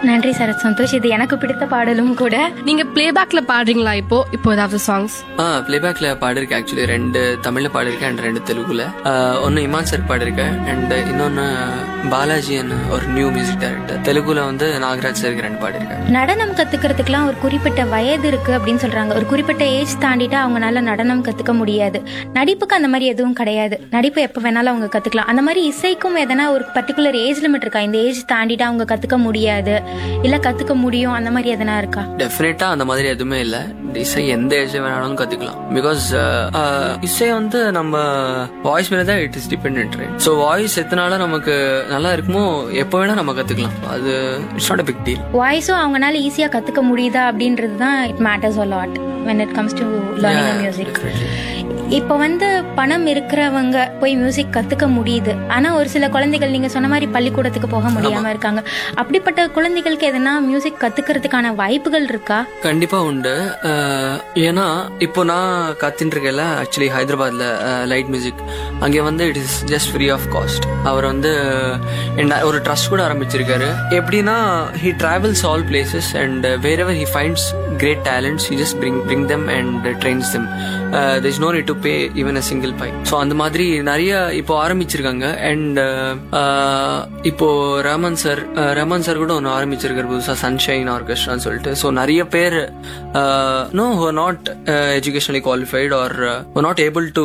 நன்றி சரத் சந்தோஷ் இது எனக்கு பிடித்த பாடலும் கூட நீங்க பிளேபேக்ல பாடுறீங்களா இப்போ இப்போ ஏதாவது சாங்ஸ் ஆ பிளேபேக்ல பாடிருக்கேன் ஆக்சுவலி ரெண்டு தமிழ்ல பாடிருக்கேன் அண்ட் ரெண்டு தெலுங்குல ஒன்னு இமான் சார் பாடிருக்கேன் அண்ட் இன்னொன்னு பாலாஜின்னு ஒரு நியூ மியூசிக் டைரக்டர் தெலுங்குல வந்து நாகராஜ் சாருக்கு ரெண்டு பாடிருக்கேன் நடனம் கத்துக்கிறதுக்குலாம் ஒரு குறிப்பிட்ட வயது இருக்கு அப்படின்னு சொல்றாங்க ஒரு குறிப்பிட்ட ஏஜ் தாண்டிட்டா அவங்களால நடனம் கத்துக்க முடியாது நடிப்புக்கு அந்த மாதிரி எதுவும் கிடையாது நடிப்பு எப்ப வேணாலும் அவங்க கத்துக்கலாம் அந்த மாதிரி இசைக்கும் எதனா ஒரு பர்டிகுலர் ஏஜ் லிமிட் இருக்கா இந்த ஏஜ் தாண்டிட்டா அவங்க கத்துக்க முடியாது இல்ல கத்துக்க முடியும் அந்த மாதிரி எதனா இருக்கா டெஃபினட்டா அந்த மாதிரி எதுவுமே இல்ல இசை எந்த ஏஜ் வேணாலும் கத்துக்கலாம் பிகாஸ் இசை வந்து நம்ம வாய்ஸ் மேல தான் it is depend so voice எத்தனால நமக்கு நல்லா இருக்குமோ எப்போ வேணா நம்ம கத்துக்கலாம் அது it's not a big deal வாய்ஸும் அவங்கனால ஈஸியா கத்துக்க முடியுதா அப்படின்றது தான் it matters a lot when it comes to learning a music இப்போ வந்து பணம் இருக்கிறவங்க போய் மியூசிக் கத்துக்க முடியுது ஆனா ஒரு சில குழந்தைகள் நீங்க சொன்ன மாதிரி பள்ளிக்கூடத்துக்கு போக முடியாம இருக்காங்க அப்படிப்பட்ட குழந்தைகளுக்கு எதனா மியூசிக் கத்துக்கிறதுக்கான வாய்ப்புகள் இருக்கா கண்டிப்பா உண்டு அஹ், ஏன்னா இப்போ நான் கத்தின்னு இருக்கேன்ல ஆக்சுவலி ஹைதராபாத்ல லைட் மியூசிக் அங்கே வந்து it is just free of cost அவர் வந்து என்ன ஒரு ட்ரஸ்ட் கூட ஆரம்பிச்சிருக்காரு எப்படின்னா he travels all places and where ever he finds great talents he just bring bring them and trains them there's no need to pay even a single pie so அந்த மாதிரி நிறைய இப்போ ஆரம்பிச்சிருக்காங்க அண்ட் இப்போ Raman sir Raman sir கூட ஒன்று ஆரம்பிச்சிருக்காரு புதுசாக சன்ஷைன் ஆர்கெஸ்ட்ரான்னு சொல்லிட்டு ஸோ நிறைய பேர் no not educationally qualified are not able to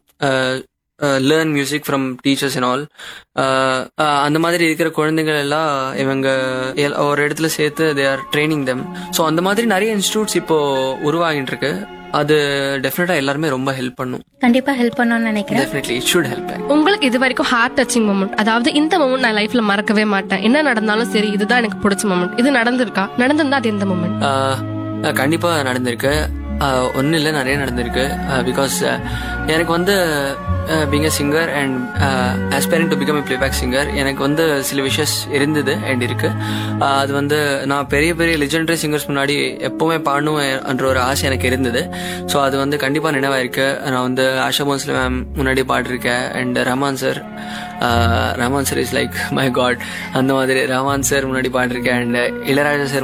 learn music from teachers and all அந்த மாதிரி இருக்கிற குழந்தைகள் எல்லாம் இவங்க எல்- ஒரு இடத்துல சேர்த்து they are training them so அந்த மாதிரி நிறைய இன்ஸ்டியூட்ஸ் இப்போ உருவாகிட்டு இருக்கு அது டெஃபினட்டா எல்லாருமே ரொம்ப ஹெல்ப் பண்ணும் கண்டிப்பா ஹெல்ப் பண்ணணும்னு நினைக்கிறேன் டெஃபினெட்லி இட் ஷுட் ஹெல்ப் உங்களுக்கு இது வரைக்கும் ஹார்ட் டச்சிங் மூமெண்ட் அதாவது இந்த மூமெண்ட் நான் லைஃப்ல மறக்கவே மாட்டேன் என்ன நடந்தாலும் சரி இதுதான் எனக்கு பிடிச்ச மூமெண்ட் இது நடந்திருக்கா நடந்திருந்தா அது எந்த மூமெண்ட் கண்டிப்பா நடந்திருக்கு ஒன்றும் இல்லை நிறைய நடந்திருக்கு பிகாஸ் எனக்கு வந்து being a singer and aspiring to become playback singer எனக்கு வந்து சில விஷயஸ் இருந்தது அண்ட் இருக்கு Uh, அது வந்து நான் பெரிய பெரிய லெஜெண்டரி சிங்கர்ஸ் முன்னாடி எப்பவுமே பாடணும் என்ற ஒரு ஆசை எனக்கு இருந்தது ஸோ அது வந்து கண்டிப்பா நினைவாயிருக்கு நான் வந்து ஆஷா போன்ஸ்ல மேம் முன்னாடி பாடிருக்கேன் and Rahman sir Rahman sir is like my god அந்த மாதிரி ரஹ்மான் சார் முன்னாடி பாடிருக்கேன் அண்ட் இளையராஜா சார்